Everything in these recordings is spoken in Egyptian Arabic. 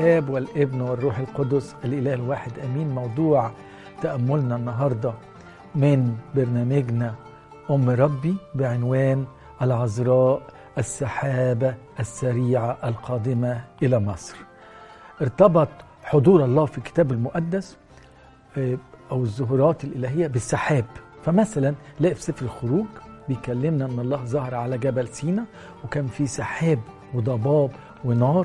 الآب والابن والروح القدس الإله الواحد أمين موضوع تأملنا النهاردة من برنامجنا أم ربي بعنوان العذراء السحابة السريعة القادمة إلى مصر ارتبط حضور الله في الكتاب المقدس أو الظهورات الإلهية بالسحاب فمثلا نلاقي في سفر الخروج بيكلمنا ان الله ظهر على جبل سينا وكان في سحاب وضباب ونار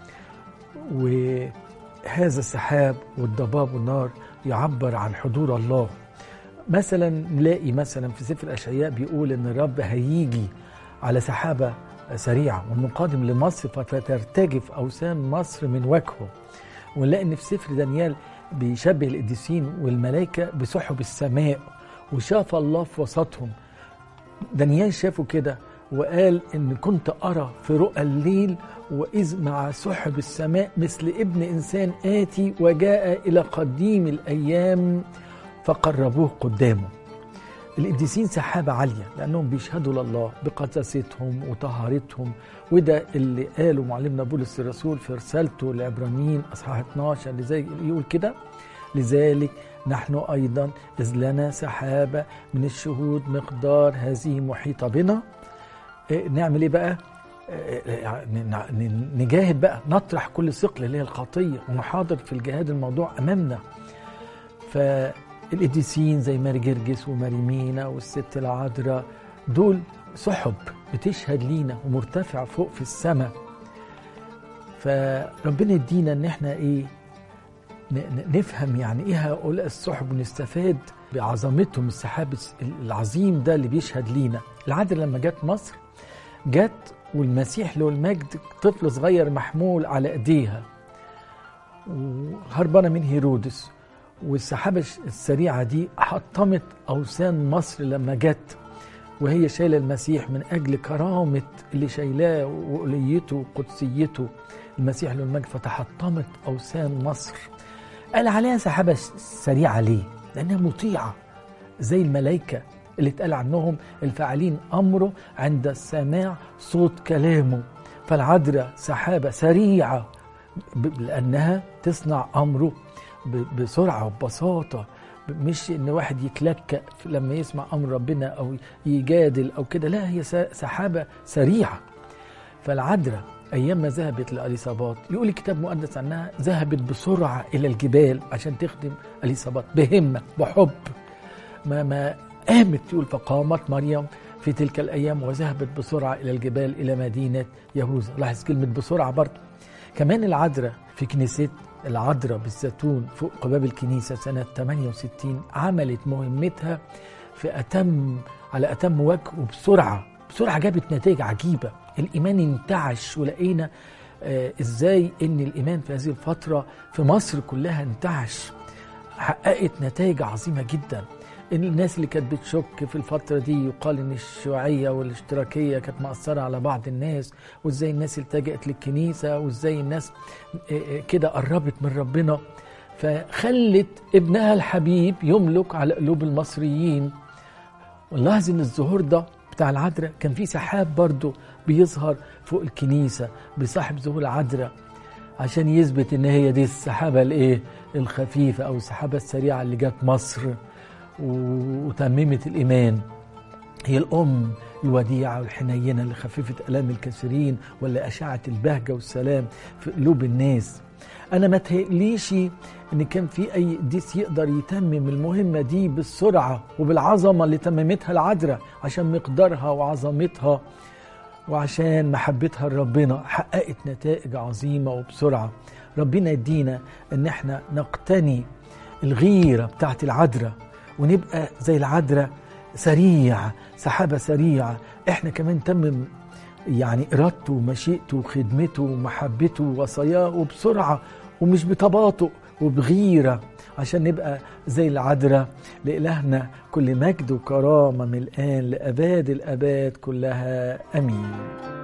وهذا السحاب والضباب والنار يعبر عن حضور الله مثلا نلاقي مثلا في سفر الاشعياء بيقول ان الرب هيجي على سحابه سريعه ومقادم لمصر فترتجف اوثان مصر من وجهه ونلاقي ان في سفر دانيال بيشبه القديسين والملائكه بسحب السماء وشاف الله في وسطهم دانيال شافه كده وقال ان كنت ارى في رؤى الليل واذ مع سحب السماء مثل ابن انسان اتي وجاء الى قديم الايام فقربوه قدامه القديسين سحابة عالية لأنهم بيشهدوا لله بقداستهم وطهارتهم وده اللي قاله معلمنا بولس الرسول في رسالته لعبرانيين أصحاح 12 اللي زي يقول كده لذلك نحن أيضا إذ لنا سحابة من الشهود مقدار هذه محيطة بنا نعمل إيه بقى؟ نجاهد بقى نطرح كل ثقل اللي هي الخطية ونحاضر في الجهاد الموضوع أمامنا فالقديسين زي ماري جرجس وماري مينا والست العذراء دول سحب بتشهد لينا ومرتفع فوق في السماء فربنا يدينا ان احنا ايه نفهم يعني ايه هؤلاء السحب ونستفاد بعظمتهم السحاب العظيم ده اللي بيشهد لينا العذراء لما جت مصر جت والمسيح له المجد طفل صغير محمول على ايديها وهربانه من هيرودس والسحابه السريعه دي حطمت اوثان مصر لما جت وهي شايله المسيح من اجل كرامه اللي شايلاه وقليته وقدسيته المسيح له المجد فتحطمت اوثان مصر قال عليها سحابه سريعه ليه؟ لانها مطيعه زي الملائكه اللي اتقال عنهم الفاعلين امره عند سماع صوت كلامه فالعذراء سحابه سريعه لانها تصنع امره بسرعه وببساطه مش ان واحد يتلكأ لما يسمع امر ربنا او يجادل او كده لا هي سحابه سريعه فالعذراء ايام ما ذهبت لاليصابات يقول الكتاب المقدس عنها ذهبت بسرعه الى الجبال عشان تخدم اليصابات بهمه بحب ما ما قامت يقول فقامت مريم في تلك الايام وذهبت بسرعه الى الجبال الى مدينه يهوذا لاحظ كلمه بسرعه برضه كمان العذراء في كنيسه العذراء بالزيتون فوق قباب الكنيسه سنه 68 عملت مهمتها في اتم على اتم وجه وبسرعه بسرعه جابت نتائج عجيبه الايمان انتعش ولقينا آه ازاي ان الايمان في هذه الفتره في مصر كلها انتعش حققت نتائج عظيمه جدا ان الناس اللي كانت بتشك في الفتره دي يقال ان الشيوعيه والاشتراكيه كانت مأثره على بعض الناس وازاي الناس التجأت للكنيسه وازاي الناس كده قربت من ربنا فخلت ابنها الحبيب يملك على قلوب المصريين ونلاحظ ان الظهور ده بتاع العذراء كان في سحاب برضه بيظهر فوق الكنيسه بصاحب ظهور العذراء عشان يثبت ان هي دي السحابه الايه الخفيفه او السحابه السريعه اللي جت مصر وتممت الإيمان هي الأم الوديعة والحنينة اللي خففت ألام الكثيرين واللي أشعت البهجة والسلام في قلوب الناس أنا ما تهيأليش إن كان في أي قديس يقدر يتمم المهمة دي بالسرعة وبالعظمة اللي تممتها العذراء عشان مقدارها وعظمتها وعشان محبتها لربنا حققت نتائج عظيمة وبسرعة ربنا يدينا إن احنا نقتني الغيرة بتاعت العذراء ونبقى زي العذراء سريع سحابة سريعة احنا كمان تمم يعني إرادته ومشيئته وخدمته ومحبته ووصاياه وبسرعة ومش بتباطؤ وبغيرة عشان نبقى زي العذراء لإلهنا كل مجد وكرامة من الآن لأباد الأباد كلها أمين